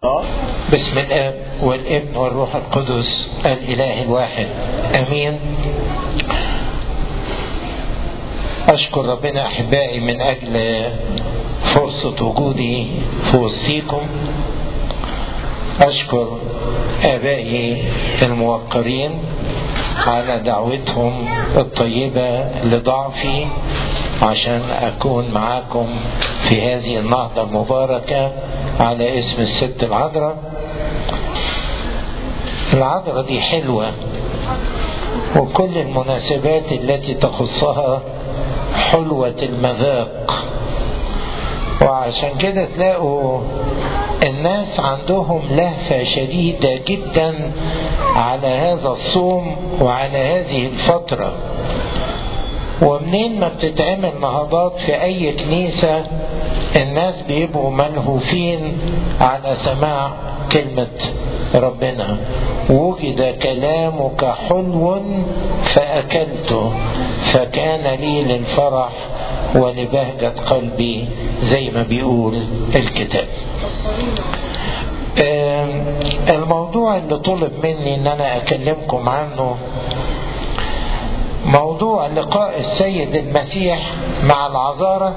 بسم الاب والابن والروح القدس الاله الواحد امين اشكر ربنا احبائي من اجل فرصه وجودي في وسطيكم اشكر ابائي الموقرين على دعوتهم الطيبه لضعفي عشان اكون معاكم في هذه النهضه المباركه على اسم الست العذراء العذراء دي حلوه وكل المناسبات التي تخصها حلوه المذاق وعشان كده تلاقوا الناس عندهم لهفة شديدة جدا على هذا الصوم وعلى هذه الفترة ومنين ما بتتعمل نهضات في أي كنيسة الناس بيبقوا ملهوفين على سماع كلمة ربنا وجد كلامك حلو فأكلته فكان لي للفرح ولبهجة قلبي زي ما بيقول الكتاب الموضوع اللي طلب مني ان انا اكلمكم عنه موضوع لقاء السيد المسيح مع العذارة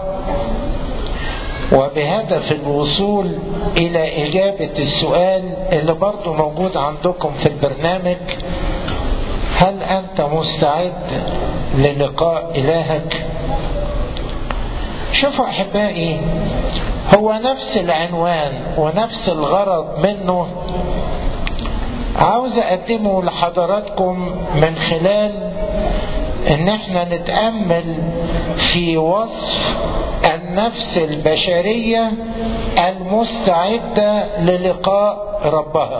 وبهدف الوصول الى اجابة السؤال اللي برضو موجود عندكم في البرنامج هل انت مستعد للقاء الهك شوفوا احبائي هو نفس العنوان ونفس الغرض منه عاوز اقدمه لحضراتكم من خلال ان احنا نتامل في وصف النفس البشريه المستعده للقاء ربها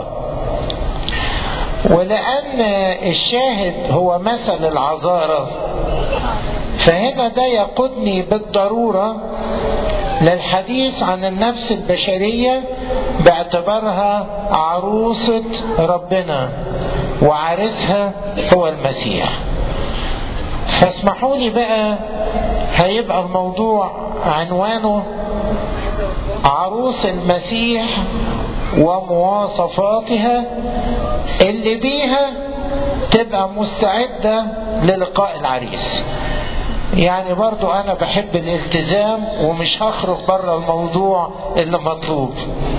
ولان الشاهد هو مثل العذاره فهنا ده يقودني بالضروره للحديث عن النفس البشريه باعتبارها عروسه ربنا وعارسها هو المسيح فاسمحوا لي بقى هيبقى الموضوع عنوانه عروس المسيح ومواصفاتها اللي بيها تبقى مستعدة للقاء العريس يعني برضو انا بحب الالتزام ومش هخرج بره الموضوع اللي مطلوب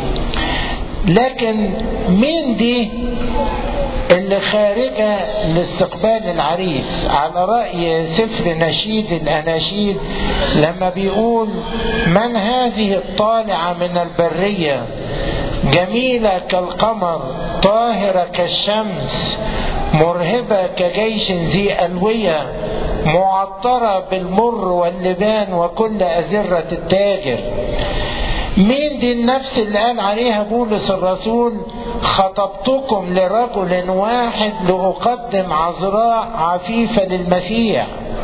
لكن مين دي اللي خارجة لاستقبال العريس على رأي سفر نشيد الأناشيد لما بيقول من هذه الطالعة من البرية جميلة كالقمر طاهرة كالشمس مرهبة كجيش ذي ألوية معطرة بالمر واللبان وكل أزرة التاجر مين دي النفس اللي قال عليها بولس الرسول خطبتكم لرجل واحد لأقدم عذراء عفيفة للمسيح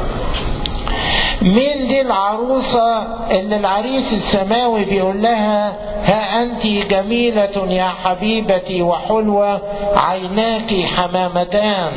مين دي العروسة اللي العريس السماوي بيقول لها ها أنت جميلة يا حبيبتي وحلوة عيناك حمامتان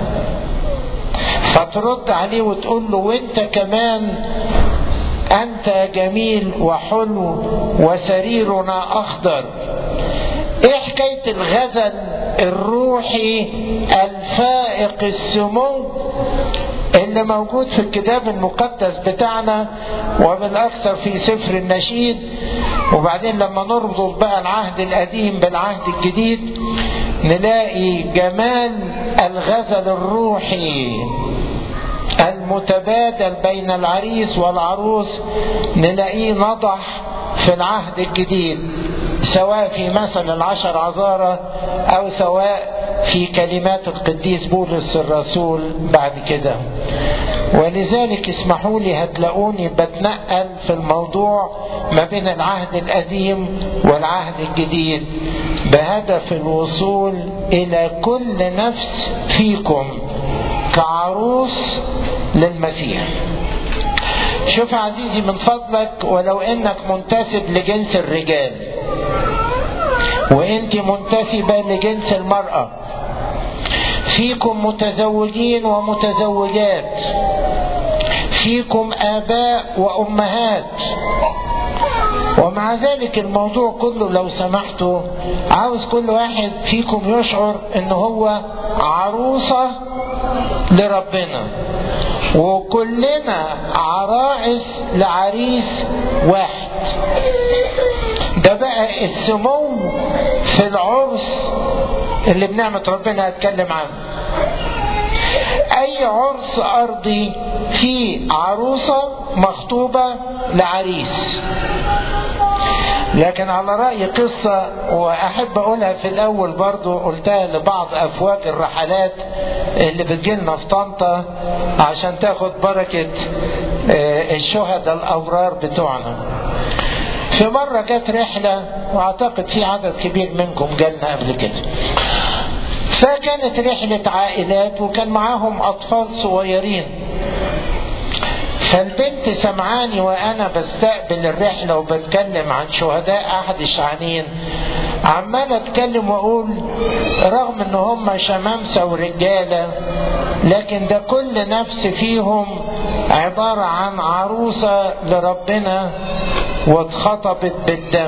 فترد عليه وتقول له وانت كمان أنت جميل وحلو وسريرنا أخضر إيه حكاية الغزل الروحي الفائق السمو اللي موجود في الكتاب المقدس بتاعنا وبالأكثر في سفر النشيد وبعدين لما نربط بقى العهد القديم بالعهد الجديد نلاقي جمال الغزل الروحي المتبادل بين العريس والعروس نلاقيه نضح في العهد الجديد سواء في مثل العشر عذارة أو سواء في كلمات القديس بولس الرسول بعد كده ولذلك اسمحوا لي هتلاقوني بتنقل في الموضوع ما بين العهد القديم والعهد الجديد بهدف الوصول إلى كل نفس فيكم كعروس للمسيح شوف يا عزيزي من فضلك ولو انك منتسب لجنس الرجال وانت منتسبة لجنس المرأة فيكم متزوجين ومتزوجات فيكم آباء وأمهات ومع ذلك الموضوع كله لو سمحتوا عاوز كل واحد فيكم يشعر ان هو عروسة لربنا وكلنا عرائس لعريس واحد ده بقى السمو في العرس اللي بنعمة ربنا هتكلم عنه اي عرس ارضي فيه عروسة مخطوبة لعريس لكن على رأي قصة وأحب أقولها في الأول برضو قلتها لبعض أفواج الرحلات اللي بتجيلنا في طنطا عشان تاخد بركة الشهداء الأبرار بتوعنا في مرة جت رحلة وأعتقد في عدد كبير منكم جالنا قبل كده فكانت رحلة عائلات وكان معاهم أطفال صغيرين فالبنت سمعاني وانا بستقبل الرحلة وبتكلم عن شهداء احد الشعانين عمال اتكلم واقول رغم ان هم شمامسة ورجالة لكن ده كل نفس فيهم عبارة عن عروسة لربنا واتخطبت بالدم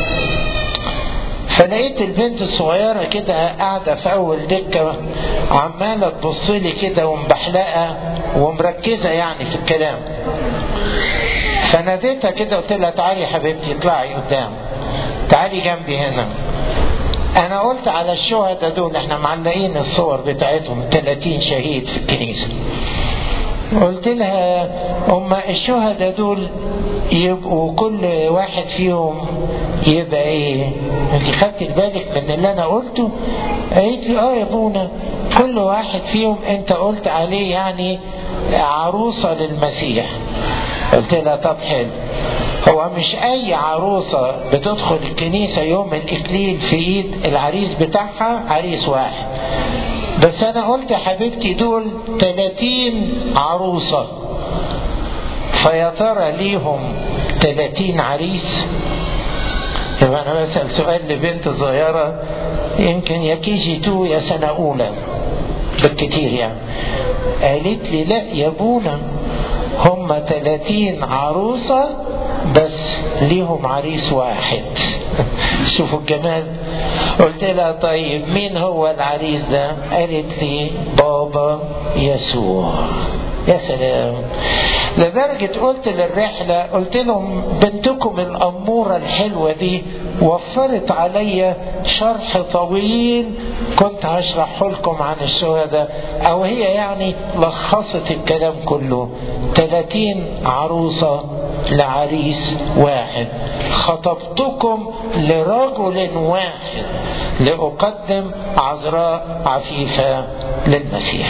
فلقيت البنت الصغيرة كده قاعدة في أول دكة عمالة تبص لي كده ومبحلقة ومركزة يعني في الكلام فناديتها كده قلت لها تعالي يا حبيبتي اطلعي قدام تعالي جنبي هنا انا قلت على الشهداء دول احنا معلقين الصور بتاعتهم 30 شهيد في الكنيسة قلت لها هم الشهداء دول يبقوا كل واحد فيهم يبقى ايه انت خدت بالك من اللي انا قلته قالت لي اه يا ابونا كل واحد فيهم انت قلت عليه يعني عروسة للمسيح قلت لها طب حلو هو مش اي عروسة بتدخل الكنيسة يوم الاكليل في ايد العريس بتاعها عريس واحد بس انا قلت يا حبيبتي دول 30 عروسة فيا ترى ليهم 30 عريس يبقى انا بسأل سؤال لبنت صغيرة يمكن يا كي جي تو يا سنة اولى بالكتير يعني قالت لي لا يا ابونا هم 30 عروسة بس ليهم عريس واحد شوفوا الجمال قلت لها طيب مين هو العريس ده قالت لي بابا يسوع يا سلام لدرجة قلت للرحلة قلت لهم بنتكم الأمورة الحلوة دي وفرت عليا شرح طويل كنت هشرحه لكم عن الشهداء أو هي يعني لخصت الكلام كله 30 عروسة لعريس واحد خطبتكم لرجل واحد لأقدم عذراء عفيفة للمسيح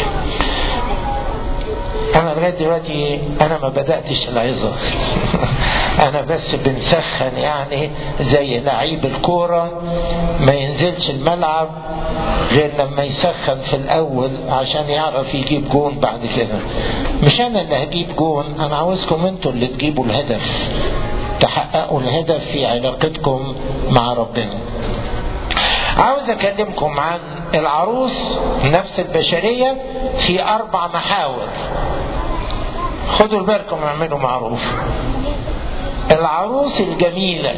انا لغايه دلوقتي انا ما بداتش العظه انا بس بنسخن يعني زي لعيب الكوره ما ينزلش الملعب غير لما يسخن في الاول عشان يعرف يجيب جون بعد كده مش انا اللي هجيب جون انا عاوزكم انتوا اللي تجيبوا الهدف تحققوا الهدف في علاقتكم مع ربنا عاوز اكلمكم عن العروس نفس البشرية في اربع محاور خدوا بالكم اعملوا معروف العروس الجميلة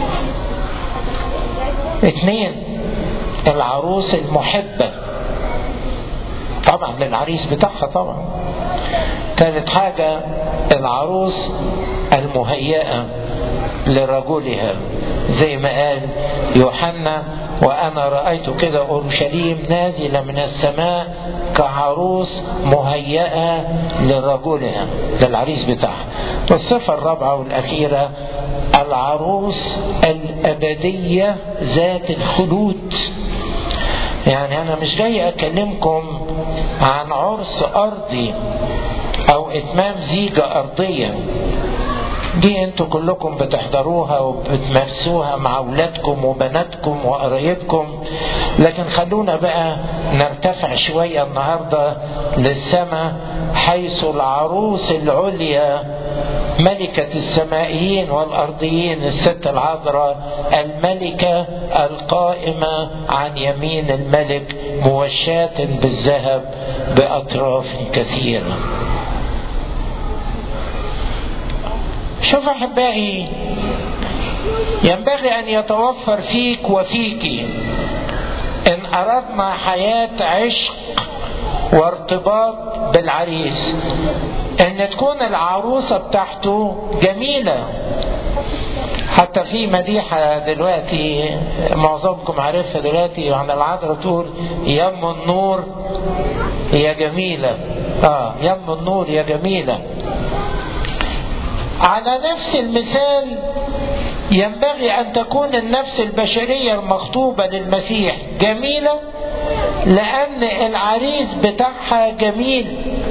اثنين العروس المحبة طبعا للعريس بتاعها طبعا ثالث حاجة العروس المهيئة لرجلها زي ما قال يوحنا وأنا رأيت كده أورشليم نازلة من السماء كعروس مهيئة لرجلها للعريس بتاعها والصفة الرابعة والأخيرة العروس الأبدية ذات الخلود يعني أنا مش جاي أكلمكم عن عرس أرضي أو إتمام زيجة أرضية دي انتوا كلكم بتحضروها وبتمارسوها مع اولادكم وبناتكم وقرايبكم لكن خلونا بقى نرتفع شوية النهاردة للسماء حيث العروس العليا ملكة السمائيين والأرضيين الست العذراء الملكة القائمة عن يمين الملك موشاة بالذهب بأطراف كثيرة شوف احبائي ينبغي ان يتوفر فيك وفيك ان اردنا حياه عشق وارتباط بالعريس ان تكون العروسه بتاعته جميله حتى في مديحة دلوقتي معظمكم عارفها دلوقتي عن العذراء تقول يم النور هي جميلة اه يم النور هي جميلة على نفس المثال ينبغي ان تكون النفس البشرية المخطوبة للمسيح جميلة لان العريس بتاعها جميل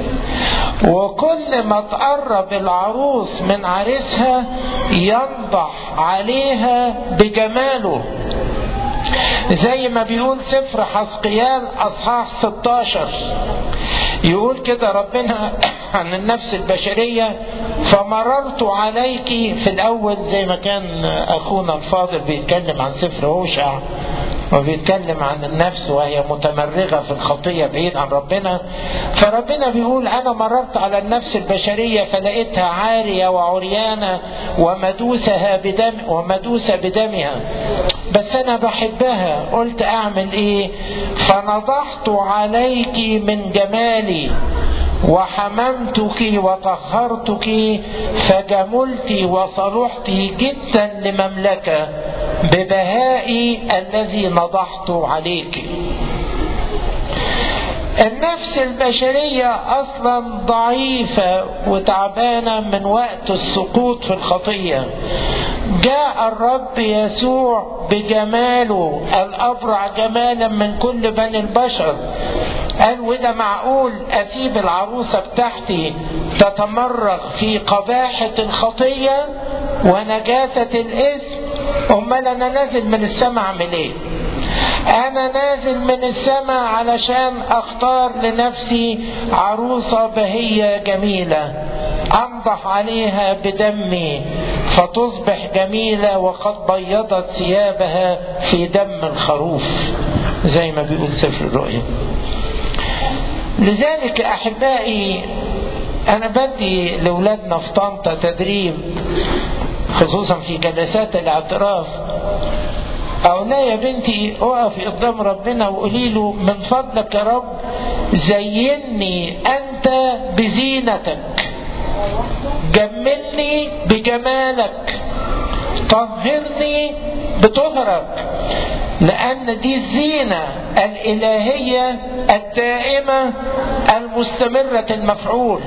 وكل ما تقرب العروس من عريسها ينضح عليها بجماله زي ما بيقول سفر حسقيال اصحاح 16 يقول كده ربنا عن النفس البشرية فمررت عليك في الأول زي ما كان أخونا الفاضل بيتكلم عن سفر هوشع وبيتكلم عن النفس وهي متمرغة في الخطية بعيد عن ربنا فربنا بيقول أنا مررت على النفس البشرية فلقيتها عارية وعريانة ومدوسها بدم ومدوسة بدمها بس أنا بحبها قلت أعمل إيه فنضحت عليك من جمالي وحممتك وطهرتك فجملت وصلحت جدا لمملكة ببهائي الذي نضحت عليك النفس البشرية أصلا ضعيفة وتعبانة من وقت السقوط في الخطية جاء الرب يسوع بجماله الأبرع جمالا من كل بني البشر قال وده معقول أسيب العروسة بتاعتي تتمرغ في قباحة الخطية ونجاسة الإثم أمال أنا نازل من السماء أعمل إيه؟ أنا نازل من السماء علشان أختار لنفسي عروسة بهية جميلة أنضح عليها بدمي فتصبح جميلة وقد بيضت ثيابها في دم الخروف زي ما بيقول سفر الرؤيا لذلك أحبائي أنا بدي لأولادنا في طنطا تدريب خصوصا في جلسات الاعتراف أو لا يا بنتي اقفي قدام ربنا وقولي له من فضلك يا رب زيني أنت بزينتك جملني بجمالك طهرني بطهرك لأن دي الزينة الإلهية الدائمة المستمرة المفعول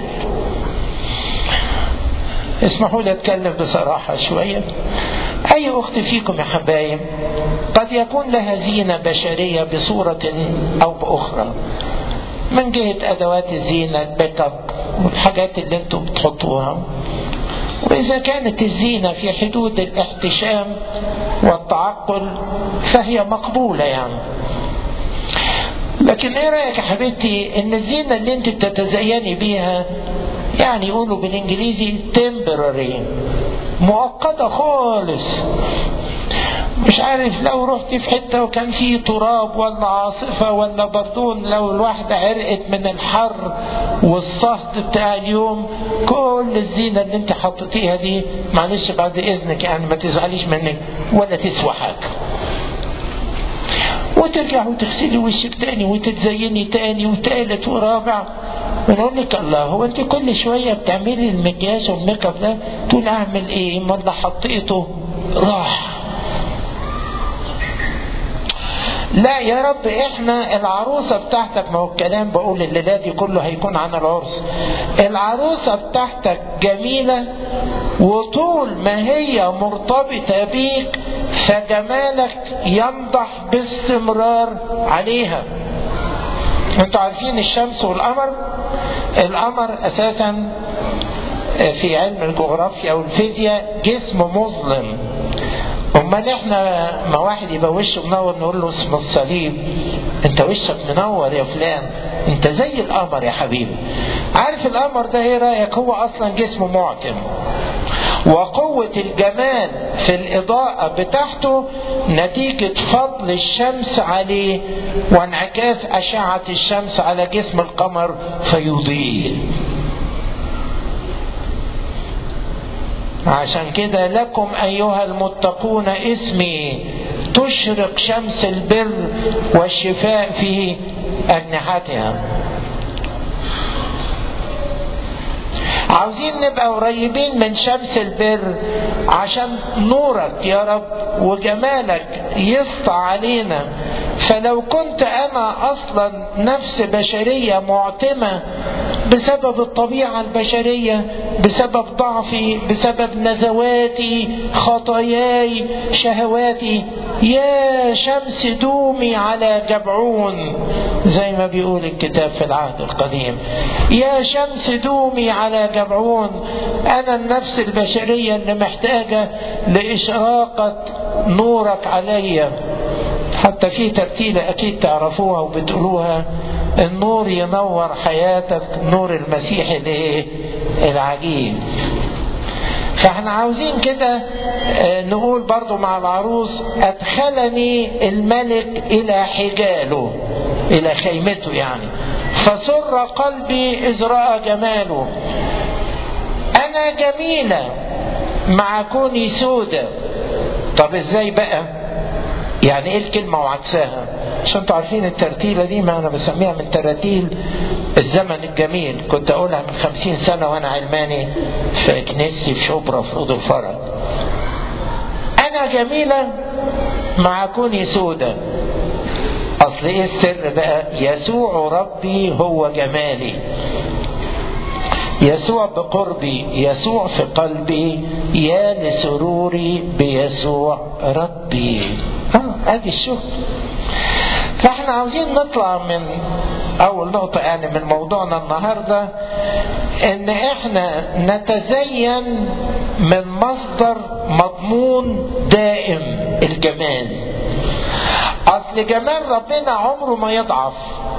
اسمحوا لي اتكلم بصراحة شوية اي اخت فيكم يا حبايب قد يكون لها زينة بشرية بصورة او باخرى من جهة ادوات الزينة البيك اب والحاجات اللي انتم بتحطوها واذا كانت الزينة في حدود الاحتشام والتعقل فهي مقبولة يعني لكن ايه رايك يا حبيبتي ان الزينة اللي انت بتتزيني بيها يعني يقولوا بالانجليزي temporary مؤقتة خالص مش عارف لو رحت في حتة وكان في تراب ولا عاصفة ولا بردون لو الواحدة عرقت من الحر والصهد بتاع اليوم كل الزينة اللي انت حطيتيها دي معلش بعد اذنك يعني ما تزعليش منك ولا تسوى حاجة وترجع وتغسلي وشك تاني وتتزيني تاني وتالت ورابع ونقول لك الله هو انت كل شوية بتعملي المكياج والميك اب ده تقول اعمل ايه ما اللي حطيته راح لا يا رب احنا العروسة بتاعتك ما هو الكلام بقول الليلة دي كله هيكون عن العرس العروسة بتاعتك جميلة وطول ما هي مرتبطة بيك فجمالك ينضح باستمرار عليها انتوا عارفين الشمس والقمر القمر اساسا في علم الجغرافيا او الفيزياء جسم مظلم امال احنا ما واحد يبقى وشه منور نقول له اسم الصليب انت وشك منور يا فلان انت زي القمر يا حبيبي عارف القمر ده ايه رايك هو اصلا جسم معتم وقوة الجمال في الإضاءة بتاعته نتيجة فضل الشمس عليه وانعكاس أشعة الشمس على جسم القمر فيضيء عشان كده لكم أيها المتقون اسمي تشرق شمس البر والشفاء في أجنحتها عاوزين نبقى قريبين من شمس البر عشان نورك يا رب وجمالك يسطع علينا فلو كنت انا اصلا نفس بشريه معتمه بسبب الطبيعه البشريه بسبب ضعفي بسبب نزواتي خطاياي شهواتي يا شمس دومي على جبعون زي ما بيقول الكتاب في العهد القديم يا شمس دومي على جبعون انا النفس البشريه اللي محتاجه لاشراقه نورك عليا حتى في ترتيلة أكيد تعرفوها وبتقولوها النور ينور حياتك نور المسيح الايه العجيب فاحنا عاوزين كده نقول برضو مع العروس أدخلني الملك إلى حجاله إلى خيمته يعني فسر قلبي إذ رأى جماله أنا جميلة مع كوني سودة طب إزاي بقى يعني ايه الكلمة وعكسها عشان انتوا عارفين الترتيلة دي ما انا بسميها من تراتيل الزمن الجميل كنت اقولها من خمسين سنة وانا علماني في كنيستي في شبرا في رود الفرج انا جميلة مع كوني سودة اصل ايه السر بقى يسوع ربي هو جمالي يسوع بقربي يسوع في قلبي يا لسروري بيسوع ربي اه ادي الشغل فاحنا عاوزين نطلع من اول نقطة يعني من موضوعنا النهاردة ان احنا نتزين من مصدر مضمون دائم الجمال اصل جمال ربنا عمره ما يضعف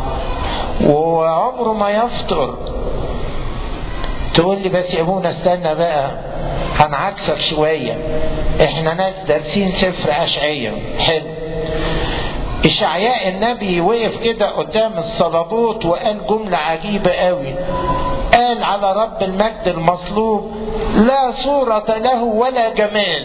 وعمره ما يفطر تقول لي بس يا ابونا استنى بقى هنعكسك شوية احنا ناس دارسين سفر اشعية حلو اشعياء النبي وقف كده قدام الصلابوت وقال جملة عجيبة قوي قال على رب المجد المصلوب لا صورة له ولا جمال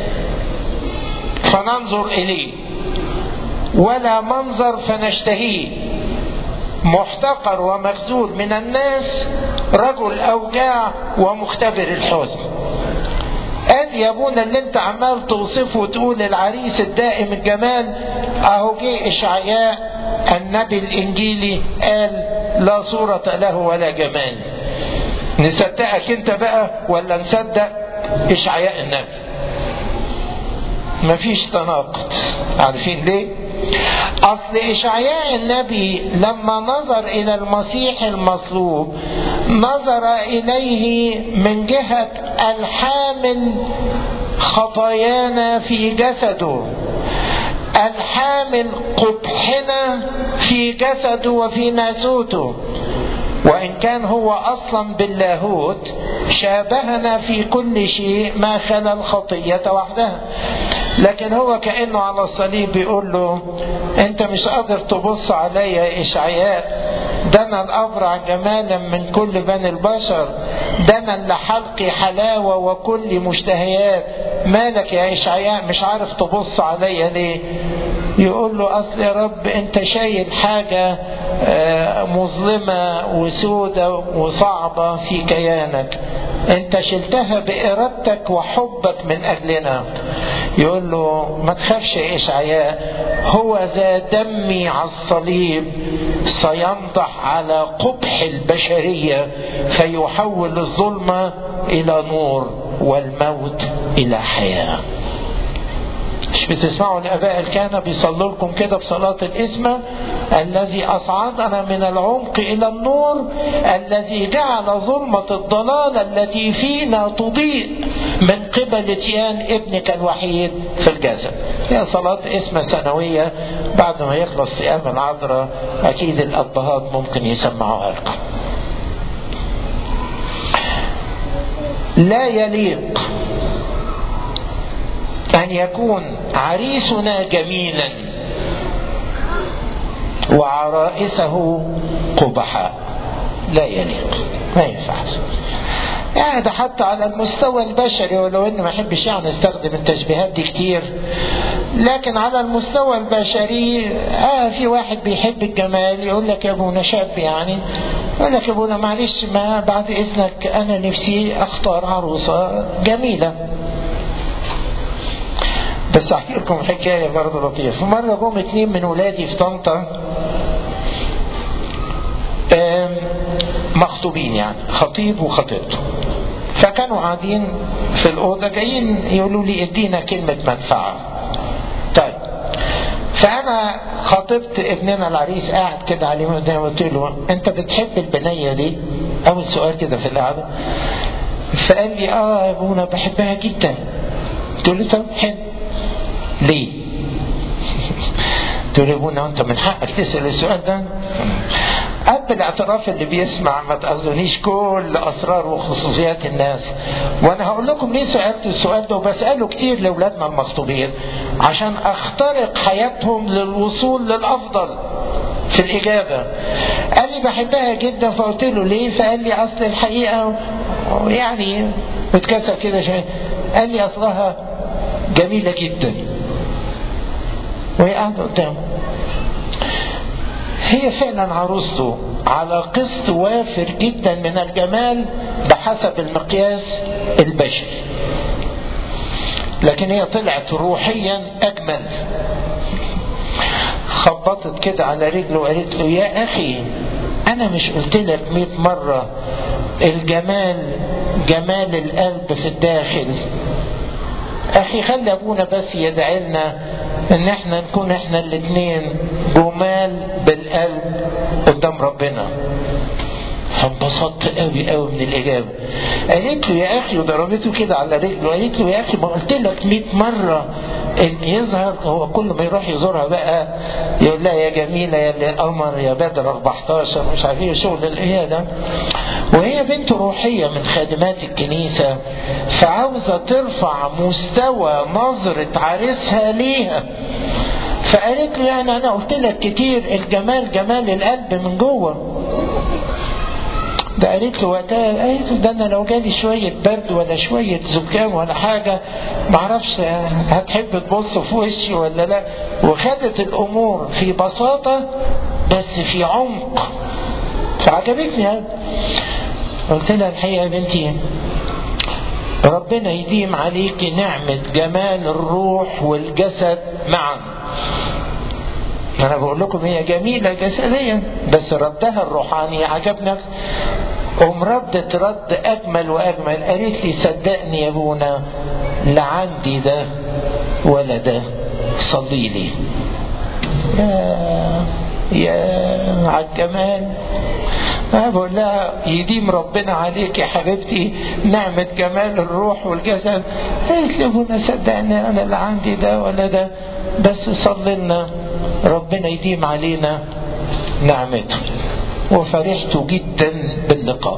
فننظر اليه ولا منظر فنشتهيه محتقر ومخذول من الناس رجل اوجاع ومختبر الحزن ادي يا ابونا اللي انت عمال توصفه وتقول العريس الدائم الجمال اهو جه اشعياء النبي الانجيلي قال لا صورة له ولا جمال نصدقك انت بقى ولا نصدق اشعياء النبي مفيش تناقض عارفين ليه اصل اشعياء النبي لما نظر الى المسيح المصلوب نظر اليه من جهه الحامل خطايانا في جسده الحامل قبحنا في جسده وفي ناسوته وإن كان هو أصلا باللاهوت شابهنا في كل شيء ما خلا الخطية وحدها لكن هو كأنه على الصليب بيقول له أنت مش قادر تبص عليا يا إشعياء ده أنا الأبرع جمالا من كل بني البشر ده أنا اللي حلقي حلاوة وكل مشتهيات مالك يا إشعياء مش عارف تبص عليا ليه يقول له أصل يا رب أنت شايل حاجة مظلمة وسودة وصعبة في كيانك انت شلتها بإرادتك وحبك من أجلنا يقول له ما تخافش يا إشعياء هو ذا دمي على الصليب سينضح على قبح البشرية فيحول الظلمة إلى نور والموت إلى حياة مش بتسمعوا الاباء الكهنه بيصلوا لكم كده في صلاه الاسمه الذي اصعدنا من العمق الى النور الذي جعل ظلمه الضلال التي فينا تضيء من قبل اتيان ابنك الوحيد في الجسد هي صلاه اسمه سنويه بعد ما يخلص صيام العذراء اكيد الابهات ممكن يسمعوها لكم لا يليق أن يكون عريسنا جميلا وعرائسه قبحاء لا يليق ما ينفع يعني ده حتى على المستوى البشري ولو اني ما احبش يعني استخدم التشبيهات دي كتير لكن على المستوى البشري اه في واحد بيحب الجمال يقول لك يا ابونا شاب يعني يقول لك يا ابونا معلش ما بعد اذنك انا نفسي اختار عروسه جميله بس احكي لكم حكايه برضه لطيفه مره جم اتنين من ولادي في طنطا مخطوبين يعني خطيب وخطيبته فكانوا قاعدين في الأوضة جايين يقولوا لي ادينا كلمة منفعة طيب فأنا خاطبت ابننا العريس قاعد كده عليه قدامي قلت له أنت بتحب البنية دي؟ أول سؤال كده في القعدة فقال لي آه يا أبونا بحبها جدا قلت له طب حب ليه؟ قلت له يا ابونا أنت من حقك تسأل السؤال ده؟ قبل الاعتراف اللي بيسمع ما تأذونيش كل أسرار وخصوصيات الناس وأنا هقول لكم ليه سألت السؤال ده وبسأله كتير لأولادنا المخطوبين عشان أخترق حياتهم للوصول للأفضل في الإجابة قال لي بحبها جدا فقلت له ليه فقال لي أصل الحقيقة يعني متكسر كده شوية قال لي أصلها جميلة جدا وهي قاعدة قدامه هي فعلا عروسته على قسط وافر جدا من الجمال بحسب المقياس البشري لكن هي طلعت روحيا اجمل خبطت كده على رجله وقالت له يا اخي انا مش قلت لك مئة مرة الجمال جمال القلب في الداخل اخي خلي ابونا بس يدعي لنا ان احنا نكون احنا الاثنين جمال بالقلب قدام ربنا فانبسطت قوي قوي من الاجابه قالت له يا اخي وضربته كده على رجله قالت له يا اخي ما قلت لك 100 مره ان يظهر هو كل ما يروح يزورها بقى يقول لها يا جميله يا اللي قمر يا بدر 14 مش عارف ايه شغل الايه ده وهي بنت روحيه من خادمات الكنيسه فعاوزه ترفع مستوى نظره عريسها ليها فقالت له يعني انا قلت لك كتير الجمال جمال القلب من جوه ده قالت له وقتها قالت له ده انا لو جالي شويه برد ولا شويه زكام ولا حاجه معرفش هتحب تبص في وشي ولا لا وخدت الامور في بساطه بس في عمق فعجبتني قوي قلت لها الحقيقه يا بنتي ربنا يديم عليك نعمه جمال الروح والجسد معا انا بقول لكم هي جميله جسديا بس ردها الروحاني عجبنا قوم ردت رد اجمل واجمل قالت لي صدقني يا ابونا لا عندي ده ولا ده صلي لي يا يا على الجمال أنا بقول لها يديم ربنا عليك يا حبيبتي نعمة جمال الروح والجسد قالت لي ابونا صدقني أنا لا عندي ده ولا ده بس صلي لنا ربنا يديم علينا نعمته وفرحت جدا باللقاء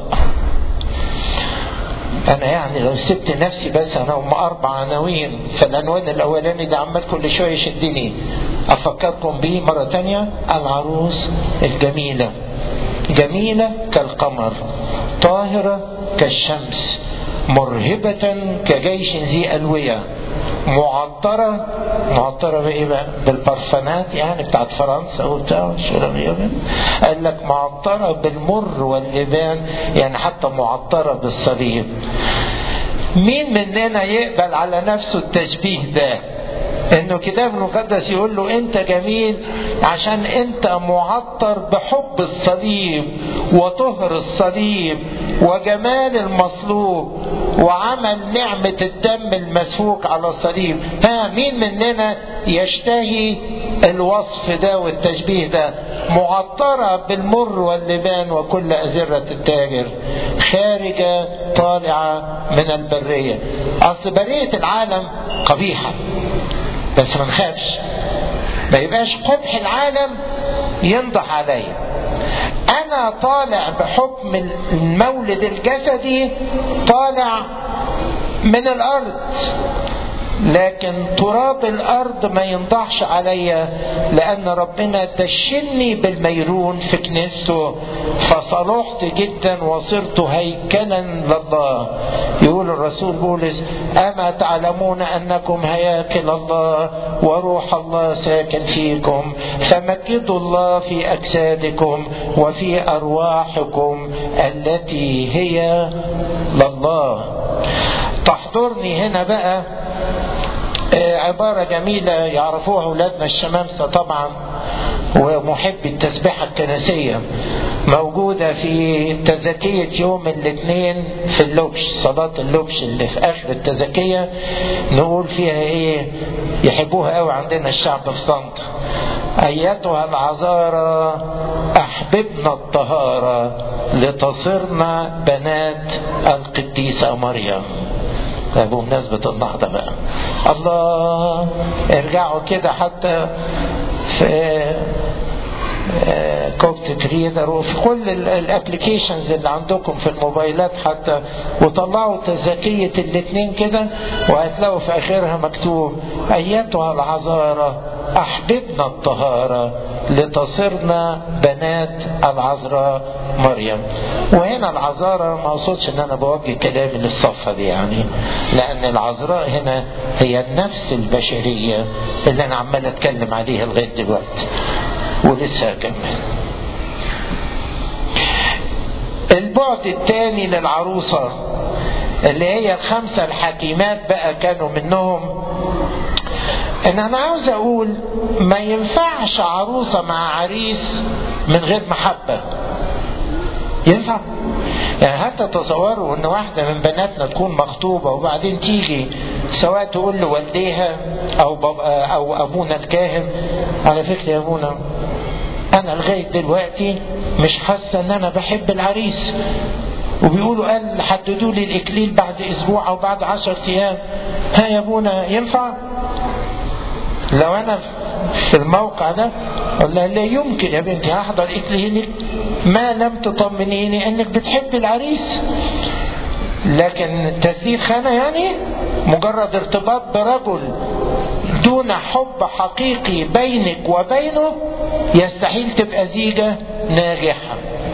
انا يعني لو سبت نفسي بس انا هم اربع عناوين فالعنوان الاولاني ده عمال كل شويه يشدني افكركم بيه مره تانية العروس الجميله جميله كالقمر طاهره كالشمس مرهبه كجيش ذي الويه معطرة معطرة بإيه بقى؟ بالبرفانات يعني بتاعت فرنسا وبتاع قال لك معطرة بالمر واللبان يعني حتى معطرة بالصليب مين مننا يقبل على نفسه التشبيه ده انه كتاب المقدس يقول له انت جميل عشان انت معطر بحب الصليب وطهر الصليب وجمال المصلوب وعمل نعمة الدم المسفوك على الصليب ها مين مننا يشتهي الوصف ده والتشبيه ده معطرة بالمر واللبان وكل أزرة التاجر خارجة طالعة من البرية أصل برية العالم قبيحة بس ما نخافش ما يبقاش قبح العالم ينضح عليا انا طالع بحكم المولد الجسدي طالع من الارض لكن تراب الارض ما ينضحش عليا لان ربنا دشني بالميرون في كنيسته فصلحت جدا وصرت هيكلا لله يقول الرسول بولس اما تعلمون انكم هياكل الله وروح الله ساكن فيكم فمجدوا الله في اجسادكم وفي ارواحكم التي هي لله تحضرني هنا بقى عبارة جميلة يعرفوها أولادنا الشمامسة طبعا ومحبي التسبيحة الكنسية موجودة في تزكية يوم الاثنين في اللبش صلاة اللبش اللي في آخر التزكية نقول فيها إيه يحبوها قوي عندنا الشعب في صمت أيتها العذارى أحببنا الطهارة لتصرنا بنات القديسة مريم بمناسبة النهضة بقى الله ارجعوا كده حتى في كوكت ريدر وفي كل الابلكيشنز اللي عندكم في الموبايلات حتى وطلعوا تزكية الاثنين كده وهتلاقوا في اخرها مكتوب ايتها العذارى احببنا الطهارة لتصرنا بنات العذراء مريم وهنا العذارى ما اقصدش ان انا بوجه كلامي للصفة دي يعني لان العذراء هنا هي النفس البشرية اللي انا عمال اتكلم عليها لغاية دلوقتي ولسه هكمل البعد الثاني للعروسة اللي هي الخمسة الحكيمات بقى كانوا منهم ان انا عاوز اقول ما ينفعش عروسة مع عريس من غير محبة ينفع يعني حتى تصوروا ان واحدة من بناتنا تكون مخطوبة وبعدين تيجي سواء تقول لوالديها او بابا او ابونا الكاهن على فكرة يا ابونا انا لغاية دلوقتي مش حاسة ان انا بحب العريس وبيقولوا قال حددوا لي الاكليل بعد اسبوع او بعد عشر ايام ها يا ابونا ينفع لو انا في الموقع ده اقول لها لا يمكن يا بنتي هحضر اكليلك ما لم تطمنيني انك بتحب العريس لكن تسديد خانة يعني مجرد ارتباط برجل دون حب حقيقي بينك وبينه يستحيل تبقى زيجة ناجحة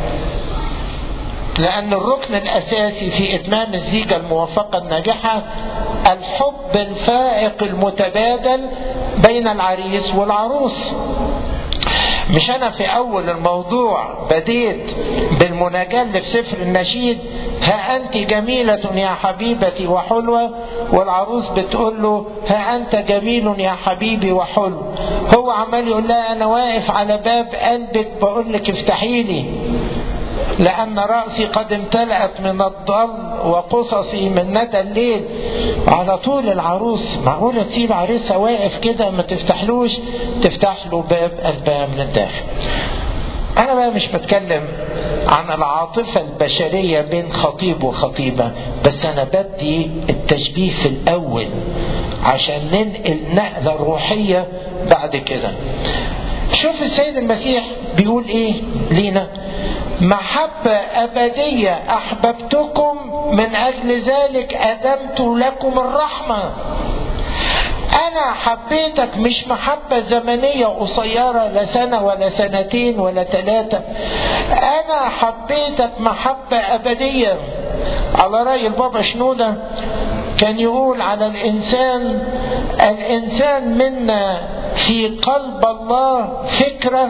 لأن الركن الأساسي في إتمام الزيجة الموفقة الناجحة الحب الفائق المتبادل بين العريس والعروس مش أنا في أول الموضوع بديت بالمناجاة اللي في سفر النشيد ها أنت جميلة يا حبيبتي وحلوة والعروس بتقول له ها أنت جميل يا حبيبي وحلو هو عمال يقول لها أنا واقف على باب قلبك بقول لك افتحي لي لأن رأسي قد امتلأت من الضل وقصصي من ندى الليل على طول العروس معقولة تسيب عريسها واقف كده ما تفتحلوش تفتح له باب قلبها من الداخل أنا بقى مش بتكلم عن العاطفة البشرية بين خطيب وخطيبة بس أنا بدي التشبيه في الأول عشان ننقل نقلة روحية بعد كده شوف السيد المسيح بيقول إيه لينا محبة أبدية أحببتكم من أجل ذلك أدمت لكم الرحمة أنا حبيتك مش محبة زمنية قصيرة لا سنة ولا سنتين ولا ثلاثة أنا حبيتك محبة أبدية على رأي البابا شنودة كان يقول على الإنسان الإنسان منا في قلب الله فكرة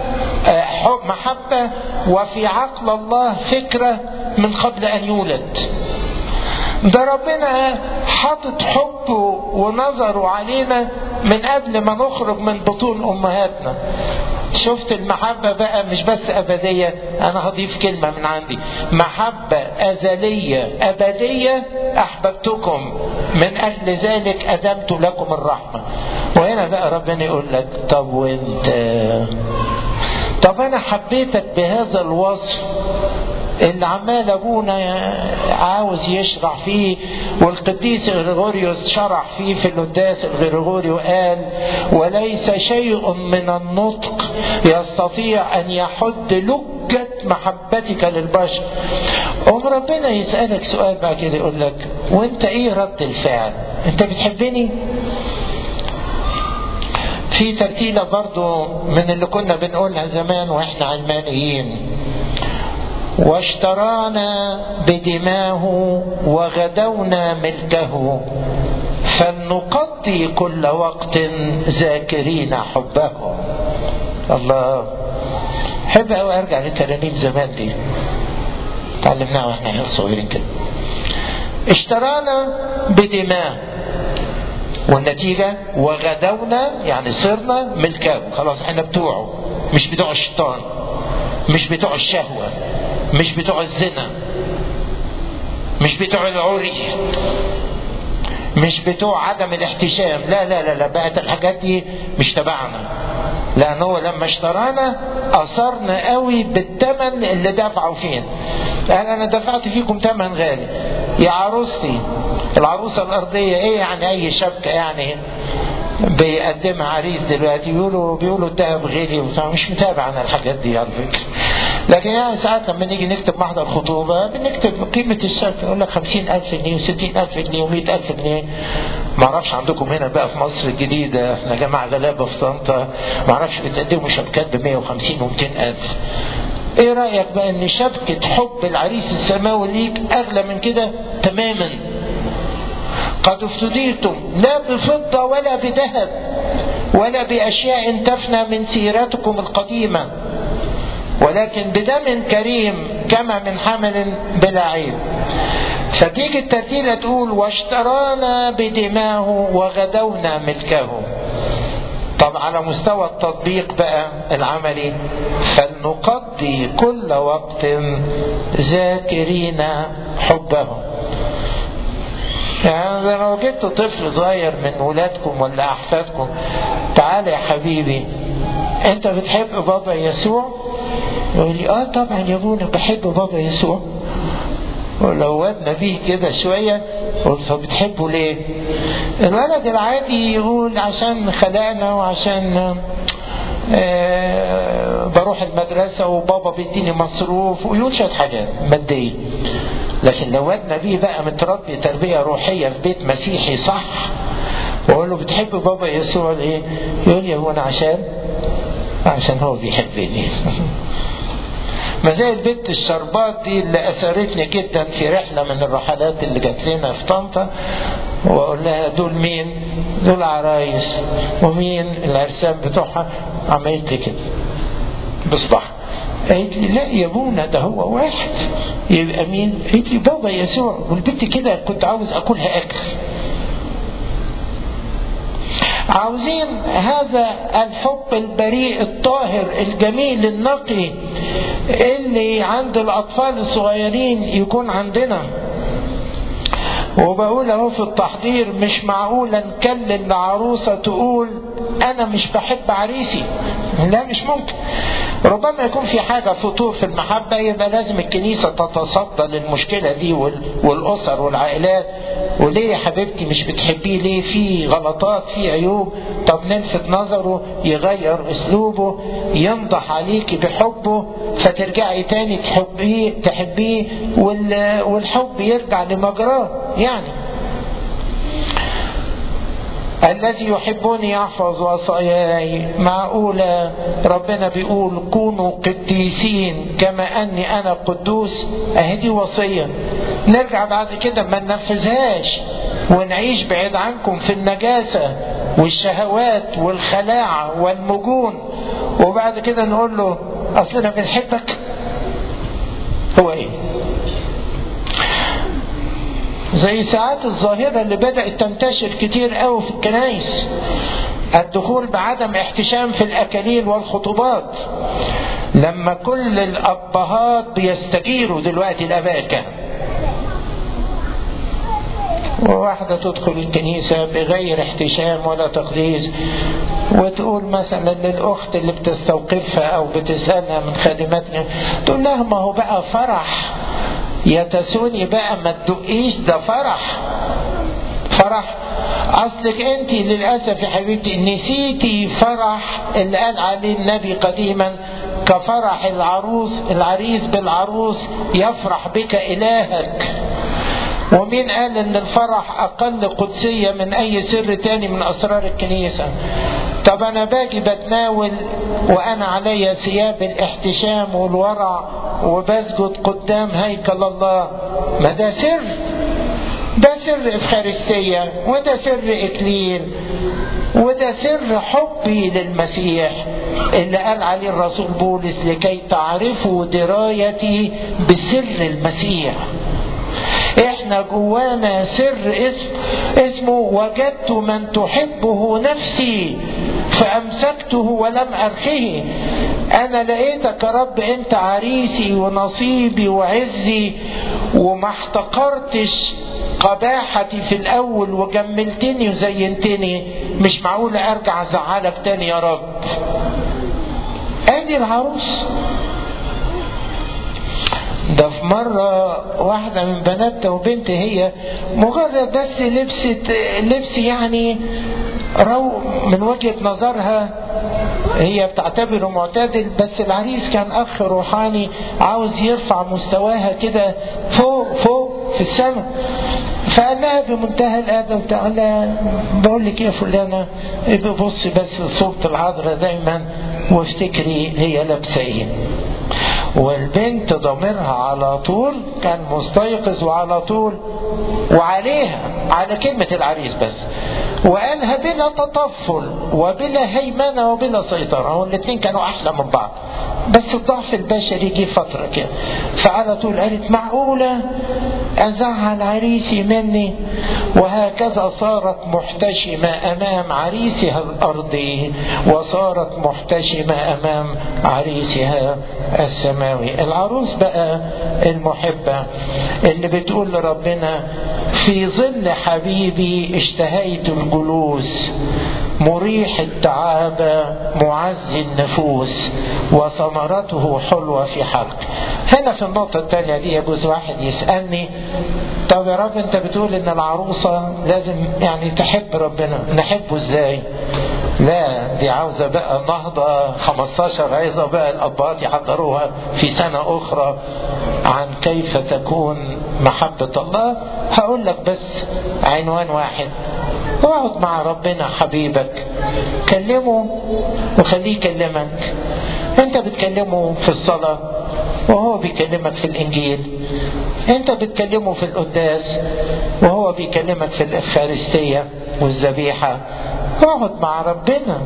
محبة وفي عقل الله فكرة من قبل أن يولد ده ربنا حاطط حبه ونظره علينا من قبل ما نخرج من بطون أمهاتنا شفت المحبة بقى مش بس أبدية أنا هضيف كلمة من عندي محبة أزلية أبدية أحببتكم من أجل ذلك أدمت لكم الرحمة وهنا بقى ربنا يقول لك طب وانت طب انا حبيتك بهذا الوصف اللي عمال ابونا عاوز يشرح فيه والقديس غريغوريوس شرح فيه في القداس الغريغوري وقال وليس شيء من النطق يستطيع ان يحد لجة محبتك للبشر قوم ربنا يسألك سؤال بعد كده يقول لك وانت ايه رد الفعل انت بتحبني في ترتيلة برضو من اللي كنا بنقولها زمان واحنا علمانيين واشترانا بدماه وغدونا ملكه فلنقضي كل وقت ذاكرين حبه الله حب قوي ارجع لترانيم زمان دي تعلمناها واحنا صغيرين كده اشترانا بدماء والنتيجة وغدونا يعني صرنا ملكه خلاص احنا بتوعه مش بتوع الشيطان مش بتوع الشهوة مش بتوع الزنا مش بتوع العري مش بتوع عدم الاحتشام لا لا لا لا بقت الحاجات دي مش تبعنا لان هو لما اشترانا اثرنا قوي بالثمن اللي دفعوا فينا قال انا دفعت فيكم ثمن غالي يا عروستي العروسه الارضيه ايه يعني اي شبكه يعني بيقدمها عريس دلوقتي بيقولوا بيقولوا الذهب غالي وبتاع مش متابع انا الحاجات دي على فكره لكن يعني ساعات لما نيجي نكتب محضر خطوبة بنكتب قيمة الشبكة يقول لك 50000 جنيه و60000 جنيه و100000 جنيه ما اعرفش عندكم هنا بقى في مصر الجديدة احنا جماعة غلابة في طنطا ما اعرفش بتقدموا شبكات ب 150 و200 ألف ايه رأيك بقى ان شبكة حب العريس السماوي ليك اغلى من كده تماما قد افتديتم لا بفضة ولا بذهب ولا بأشياء تفنى من سيرتكم القديمة ولكن بدم كريم كما من حمل بلا عيب فتيجي الترتيلة تقول واشترانا بدماه وغدونا ملكه طب على مستوى التطبيق بقى العملي فلنقضي كل وقت ذاكرين حبه يعني لو جبت طفل صغير من ولادكم ولا احفادكم تعالى يا حبيبي انت بتحب بابا يسوع يقول لي اه طبعا يا ابونا بحب بابا يسوع ولو ودنا بيه كده شوية قلت فبتحبه ليه الولد العادي يقول عشان خلقنا وعشان آه بروح المدرسة وبابا بيديني مصروف ويقول شوية حاجات مادية لكن لو ودنا بيه بقى متربي تربية روحية في بيت مسيحي صح واقول له بتحب بابا يسوع ليه يقول لي هو انا عشان عشان هو بيحبني ما زي البنت الشربات دي اللي اثرتني جدا في رحله من الرحلات اللي جات لنا في طنطا واقول لها دول مين؟ دول عرايس ومين العرسان بتوعها؟ عملت لي كده بصبح قالت لي لا يا ابونا ده هو واحد يبقى مين؟ قالت لي بابا يسوع والبنت كده كنت عاوز اكلها اكل عاوزين هذا الحب البريء الطاهر الجميل النقي اللي عند الاطفال الصغيرين يكون عندنا وبقول اهو في التحضير مش معقولة نكلم لعروسة تقول انا مش بحب عريسي لا مش ممكن ربما يكون في حاجة فطور في المحبة يبقى لازم الكنيسة تتصدى للمشكلة دي والأسر والعائلات وليه يا حبيبتي مش بتحبيه ليه في غلطات في عيوب طب نلفت نظره يغير اسلوبه ينضح عليك بحبه فترجعي تاني تحبيه تحبيه والحب يرجع لمجراه يعني الذي يحبني يحفظ وصاياي معقولة ربنا بيقول كونوا قديسين كما أني أنا قدوس أهدي وصية نرجع بعد كده ما ننفذهاش ونعيش بعيد عنكم في النجاسة والشهوات والخلاعة والمجون وبعد كده نقول له أصلنا بنحبك هو إيه زي ساعات الظاهرة اللي بدأت تنتشر كتير قوي في الكنايس الدخول بعدم احتشام في الأكاليل والخطوبات لما كل الأبهات بيستجيروا دلوقتي الآباء الكهنة وواحدة تدخل الكنيسة بغير احتشام ولا تقديس وتقول مثلا للأخت اللي بتستوقفها أو بتسألها من خادماتها تقول لها ما هو بقى فرح يا تسوني بقى ما تدقيش ده فرح فرح اصلك انت للاسف يا حبيبتي نسيتي فرح اللي قال عليه النبي قديما كفرح العروس العريس بالعروس يفرح بك إلهك ومين قال ان الفرح اقل قدسية من اي سر تاني من اسرار الكنيسة طب انا باجي بتناول وانا علي ثياب الاحتشام والورع وبسجد قدام هيكل الله ما ده سر ده سر افخارستية وده سر اكليل وده سر حبي للمسيح اللي قال عليه الرسول بولس لكي تعرفوا درايتي بسر المسيح احنا جوانا سر اسم اسمه وجدت من تحبه نفسي فامسكته ولم ارخه انا لقيتك يا رب انت عريسي ونصيبي وعزي وما احتقرتش قباحتي في الاول وجملتني وزينتني مش معقول ارجع ازعلك تاني يا رب ادي العروس ده في مرة واحدة من بناتنا وبنت هي مجرد بس لبست لبس يعني رو من وجهة نظرها هي بتعتبره معتدل بس العريس كان أخ روحاني عاوز يرفع مستواها كده فوق فوق في السماء فقال لها بمنتهى الادب تعالى بقول لك يا فلانه بصي بس صوره العذراء دايما وافتكري هي لابسه ايه والبنت ضميرها على طول كان مستيقظ وعلى طول وعليها على كلمة العريس بس وقالها بلا تطفل وبلا هيمنة وبلا سيطرة هو الاثنين كانوا أحلى من بعض بس الضعف البشري جه فترة كده فعلى طول قالت معقولة أزعل عريسي مني وهكذا صارت محتشمة أمام عريسها الأرضي وصارت محتشمة أمام عريسها السماوي العروس بقى المحبة اللي بتقول لربنا في ظل حبيبي اشتهيت الجلوس مريح التعابة معزي النفوس وثمرته حلوة في حلق هنا في النقطة الثانية دي يجوز واحد يسألني طب يا رب انت بتقول ان العروسة لازم يعني تحب ربنا نحبه ازاي لا دي عاوزة بقى نهضة 15 عايزة بقى الأباط يحضروها في سنة أخرى عن كيف تكون محبة الله هقول لك بس عنوان واحد اقعد مع ربنا حبيبك كلمه وخليه يكلمك انت بتكلمه في الصلاة وهو بيكلمك في الانجيل انت بتكلمه في القداس وهو بيكلمك في الافخارستية والذبيحة اقعد مع ربنا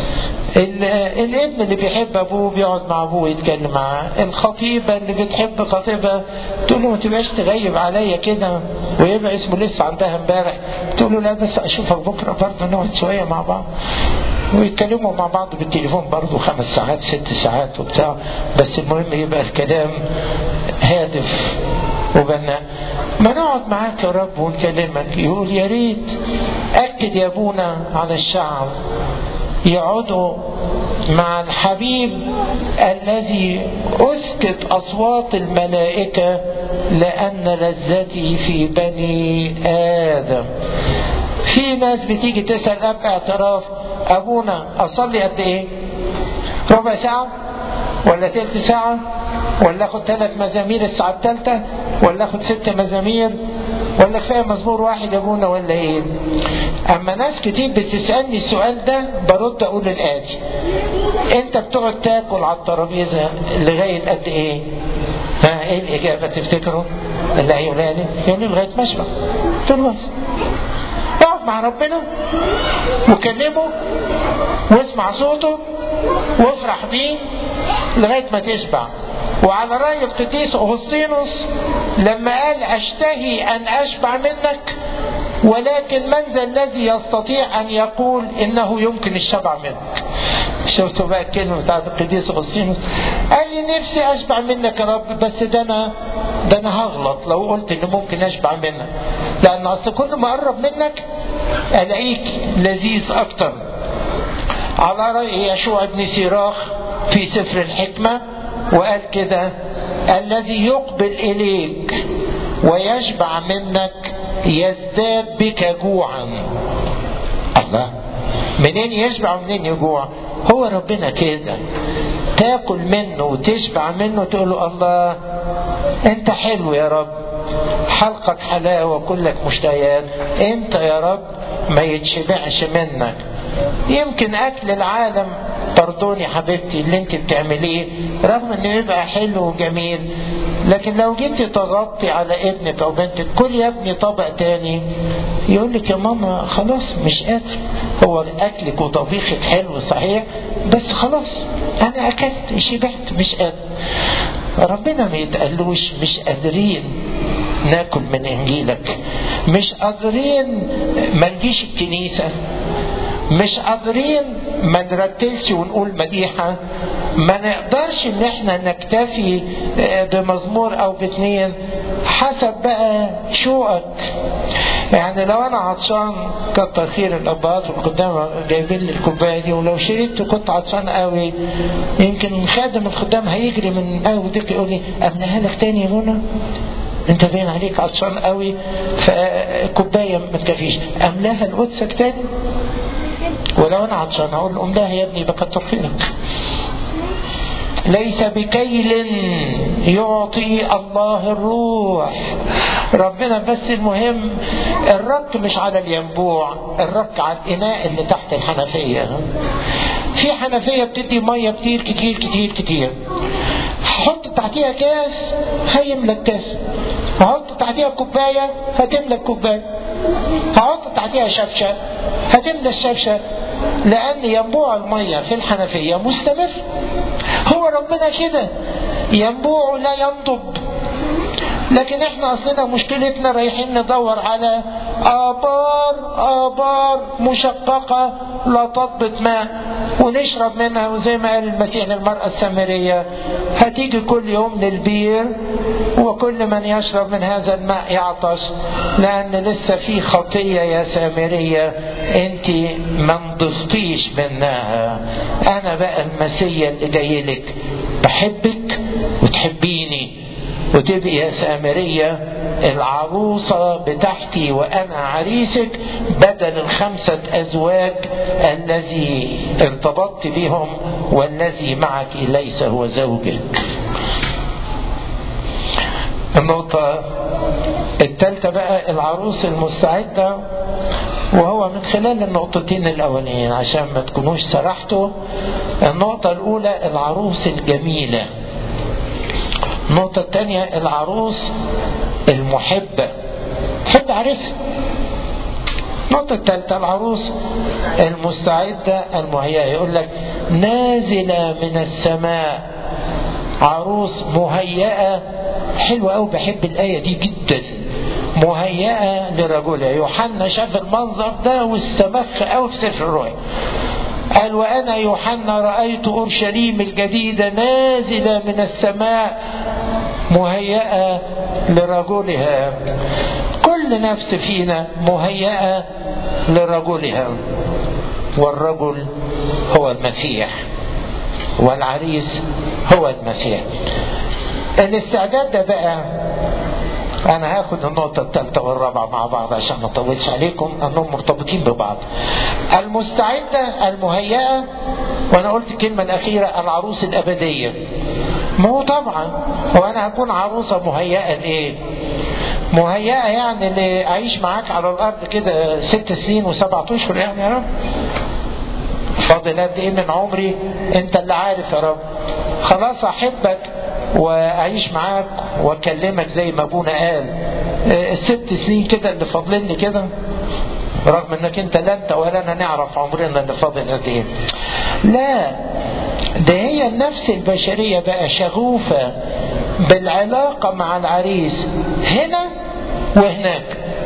الابن اللي بيحب ابوه بيقعد مع ابوه يتكلم معاه الخطيبه اللي بتحب خطيبها تقول له ما تبقاش تغيب عليا كده ويبقى اسمه لسه عندها امبارح تقول له لا بس اشوفك بكره برضه نقعد شويه مع بعض ويتكلموا مع بعض بالتليفون برضه خمس ساعات ست ساعات وبتاع بس المهم يبقى الكلام هادف وبناء ما نقعد معاك يا رب ونكلمك يقول يا ريت اكد يا ابونا على الشعب يقعدوا مع الحبيب الذي اسكت اصوات الملائكه لان لذتي في بني ادم في ناس بتيجي تسال اب اعتراف ابونا اصلي قد ايه ربع ساعه ولا تلت ساعه ولا اخد ثلاث مزامير الساعه الثالثه ولا اخد ست مزامير ولا كفايه مزمور واحد يا ابونا ولا ايه؟ اما ناس كتير بتسالني السؤال ده برد اقول الاتي انت بتقعد تاكل على الترابيزه لغايه قد ايه؟ ها ايه الاجابه تفتكروا؟ اللي هيقولها لي يقول لي لغايه ما اشبع قلت له بس اقعد مع ربنا وكلمه واسمع صوته وافرح بيه لغايه ما تشبع وعلى رأي القديس أغسطينوس لما قال أشتهي أن أشبع منك ولكن من ذا الذي يستطيع أن يقول إنه يمكن الشبع منك شفتوا بقى الكلمة بتاعت القديس أغسطينوس قال لي نفسي أشبع منك يا رب بس ده أنا ده أنا هغلط لو قلت إن ممكن أشبع منك لأن أصل كل ما أقرب منك ألاقيك لذيذ أكتر على رأي يشوع بن سيراخ في سفر الحكمة وقال كده الذي يقبل إليك ويشبع منك يزداد بك جوعا الله منين يشبع ومنين يجوع هو ربنا كده تاكل منه وتشبع منه تقول له الله انت حلو يا رب حلقك حلاوة كلك مشتهيات انت يا رب ما يتشبعش منك يمكن اكل العالم طردوني حبيبتي اللي انت بتعمليه رغم انه يبقى حلو وجميل لكن لو جيتي تغطي على ابنك او بنتك كل يا ابني طبق تاني يقول لك يا ماما خلاص مش قادر هو اكلك وطبيخك حلو صحيح بس خلاص انا اكلت شبعت مش قادر ربنا ما يتقلوش مش قادرين ناكل من انجيلك مش قادرين ما نجيش الكنيسه مش قادرين ما نرتلش ونقول مديحة ما نقدرش ان احنا نكتفي بمزمور او باثنين حسب بقى شوقك يعني لو انا عطشان كتر خير الاباط والخدام جايبين لي الكوبايه دي ولو شربت كنت عطشان قوي يمكن خادم الخدام هيجري من قوي ديك يقول لي املاها لك تاني يا منى انت باين عليك عطشان قوي فكوبايه ما تكفيش املاها لقدسك تاني ولو انا عطشان هقول له املاها يا ابني بكتر خيرك ليس بكيل يعطي الله الروح ربنا بس المهم الرك مش على الينبوع الرك على الاناء اللي تحت الحنفيه في حنفيه بتدي ميه كتير كتير كتير كتير حط تحتيها كاس هيملى الكاس هحط تحتيها كوبايه هتملى الكوبايه هحط تحتيها شفشه هتملى الشفشه لأن ينبوع المية في الحنفية مستمر هو ربنا كده ينبوع لا ينضب لكن احنا اصلنا مشكلتنا رايحين ندور على آبار آبار مشققة لا تضبط ماء ونشرب منها وزي ما قال المسيح للمرأة السامرية هتيجي كل يوم للبير وكل من يشرب من هذا الماء يعطش لأن لسه في خطية يا سامرية انت ما نضفتيش منها أنا بقى المسيا اللي جاي لك بحبك وتحبيني وتبقي يا سامرية العروسة بتاعتي وأنا عريسك بدل الخمسة أزواج الذي ارتبطت بهم والذي معك ليس هو زوجك النقطة الثالثة بقى العروس المستعدة وهو من خلال النقطتين الأولين عشان ما تكونوش سرحتوا النقطة الأولى العروس الجميلة النقطة الثانية العروس المحبة تحب عريسها النقطة الثالثة العروس المستعدة المهيئة يقول لك نازلة من السماء عروس مهيئة حلوة أوي بحب الآية دي جدا مهيئة لرجلها يوحنا شاف المنظر ده واستمخ أوي في سفر الرؤيا قال وأنا يوحنا رأيت أورشليم الجديدة نازلة من السماء مهيئة لرجلها كل نفس فينا مهيئة لرجلها والرجل هو المسيح والعريس هو المسيح الاستعداد ده بقى انا هاخد النقطة الثالثة والرابعة مع بعض عشان ما اطولش عليكم انهم مرتبطين ببعض المستعدة المهيئة وانا قلت الكلمة الاخيرة العروس الابدية ما هو طبعا هو انا هكون عروسة مهيئة لايه مهيئة يعني اللي اعيش معاك على الارض كده ست سنين وسبعة اشهر يعني يا رب فاضل قد ايه من عمري انت اللي عارف يا رب خلاص احبك واعيش معاك واكلمك زي ما ابونا قال الست سنين كده اللي فاضلين لي كده رغم انك انت لا انت ولا انا نعرف عمرنا اللي فاضل قد ايه لا ده هي النفس البشرية بقى شغوفة بالعلاقة مع العريس هنا وهناك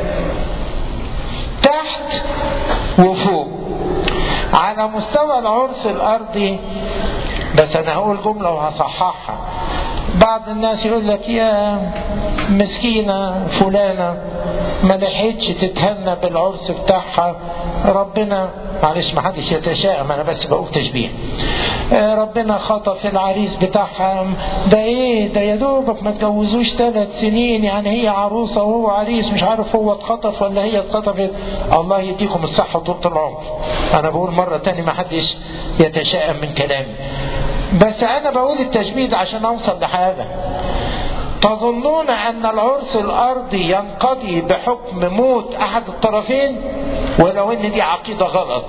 تحت وفوق على مستوى العرس الارضي بس انا هقول جمله وهصححها بعض الناس يقول لك يا مسكينه فلانه ما لحقتش تتهنى بالعرس بتاعها ربنا معلش ما حدش يتشائم انا بس بقول تشبيه ربنا خطف العريس بتاعها ده ايه ده يا دوبك ما اتجوزوش ثلاث سنين يعني هي عروسه وهو عريس مش عارف هو اتخطف ولا هي اتخطفت الله يديكم الصحة وطول العمر أنا بقول مرة تاني ما حدش يتشائم من كلامي بس أنا بقول التجميد عشان أوصل لحاجة تظنون أن العرس الأرضي ينقضي بحكم موت أحد الطرفين ولو أن دي عقيدة غلط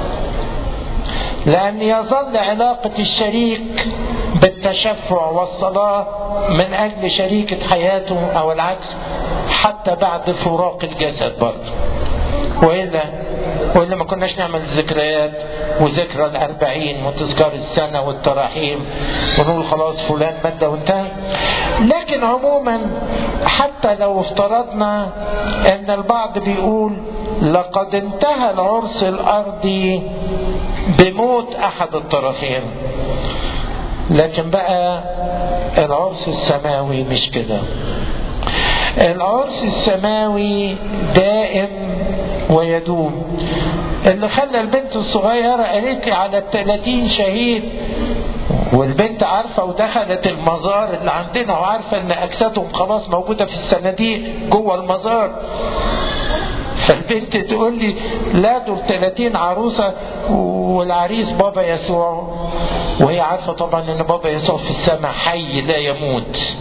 لأن يظل علاقة الشريك بالتشفع والصلاة من أجل شريكة حياته أو العكس حتى بعد فراق الجسد برضه وإلا وإلا ما كناش نعمل ذكريات وذكرى الأربعين وتذكار السنة والتراحيم ونقول خلاص فلان مات وانتهى لكن عموما حتى لو افترضنا ان البعض بيقول لقد انتهى العرس الارضي بموت احد الطرفين لكن بقى العرس السماوي مش كده العرس السماوي دائم ويدوم اللي خلى البنت الصغيرة قالت لي على الثلاثين شهيد والبنت عارفة ودخلت المزار اللي عندنا وعارفة ان اجسادهم خلاص موجودة في الصناديق جوه المزار فالبنت تقول لي لا دول 30 عروسة والعريس بابا يسوع وهي عارفة طبعا ان بابا يسوع في السماء حي لا يموت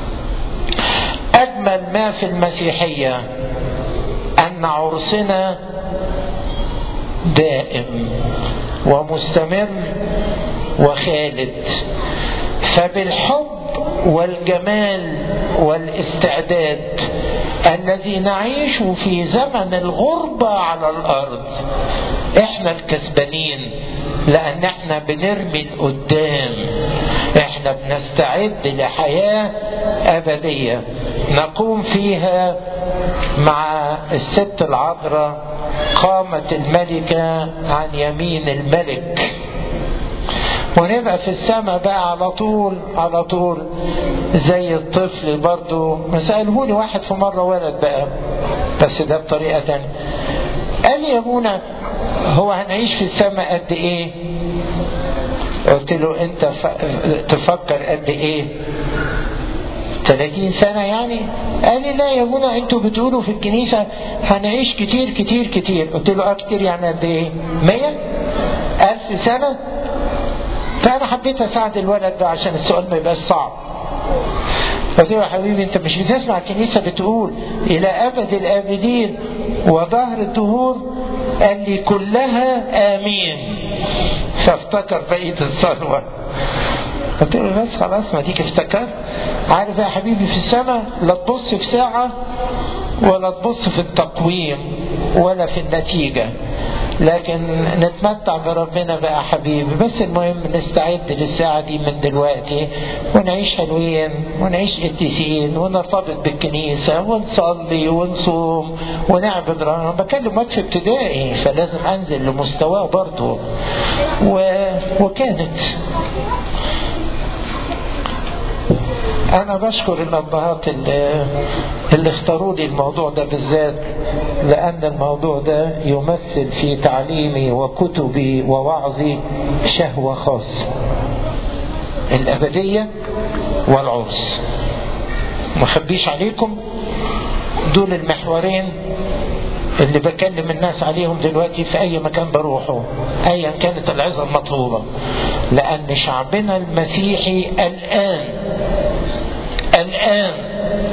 أجمل ما في المسيحية أن عرسنا دائم ومستمر وخالد فبالحب والجمال والاستعداد الذي نعيش في زمن الغربة على الأرض احنا الكسبانين لأن احنا بنرمي لقدام احنا بنستعد لحياة أبدية نقوم فيها مع الست العذراء قامت الملكة عن يمين الملك ونبقى في السماء بقى على طول على طول زي الطفل برضو سألهوني واحد في مرة ولد بقى بس ده بطريقة تانية قال لي يا ابونا هو هنعيش في السماء قد ايه قلت له انت تفكر قد ايه 30 سنة يعني قال لي لا يا ابونا انتوا بتقولوا في الكنيسة هنعيش كتير كتير كتير قلت له اه كتير يعني قد ايه 100 ألف سنة فأنا حبيت أساعد الولد ده عشان السؤال ما يبقاش صعب قلت له يا حبيبي انت مش بتسمع الكنيسة بتقول إلى أبد الآبدين وظهر الدهور قال لي كلها آمين فافتكر بقية الثروة قلت له بس خلاص ما ديك افتكرت عارف يا حبيبي في السماء لا تبص في ساعة ولا تبص في التقويم ولا في النتيجة لكن نتمتع بربنا بقى حبيبي بس المهم نستعد للساعة دي من دلوقتي ونعيش حلوين ونعيش قديسين ونرتبط بالكنيسة ونصلي ونصوم ونعبد ربنا بكلم وقت ابتدائي فلازم انزل لمستواه برضه و... وكانت أنا بشكر الأبهات اللي, اللي اختاروا لي الموضوع ده بالذات لأن الموضوع ده يمثل في تعليمي وكتبي ووعظي شهوة خاصة الأبدية والعرس ما خبيش عليكم دول المحورين اللي بكلم الناس عليهم دلوقتي في أي مكان بروحه أيا كانت العظة المطلوبة لأن شعبنا المسيحي الآن الآن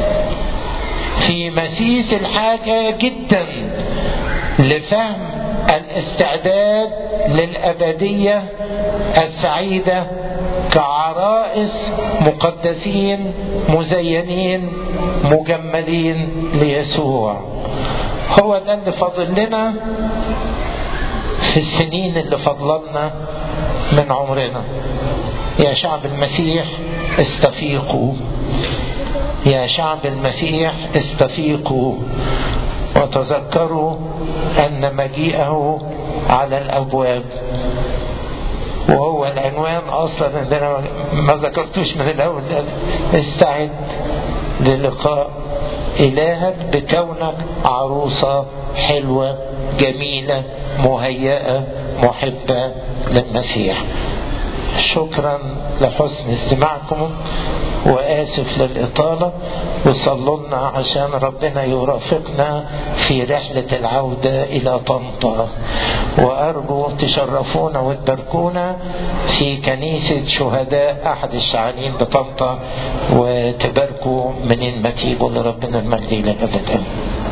في مسيس الحاجة جدا لفهم الاستعداد للأبدية السعيدة كعرائس مقدسين مزينين مجملين ليسوع هو ده اللي فاضل لنا في السنين اللي فضلنا من عمرنا يا شعب المسيح استفيقوا يا شعب المسيح استفيقوا وتذكروا أن مجيئه على الأبواب وهو العنوان أصلا اللي أنا ما ذكرتوش من الأول استعد للقاء إلهك بكونك عروسة حلوة جميلة مهيئة محبة للمسيح شكرا لحسن استماعكم وآسف للإطالة وصلوا لنا عشان ربنا يرافقنا في رحلة العودة إلى طنطا وأرجو تشرفونا وتباركونا في كنيسة شهداء أحد الشعانين بطنطا وتباركوا منين ما تيجوا لربنا المجد إلى الأبد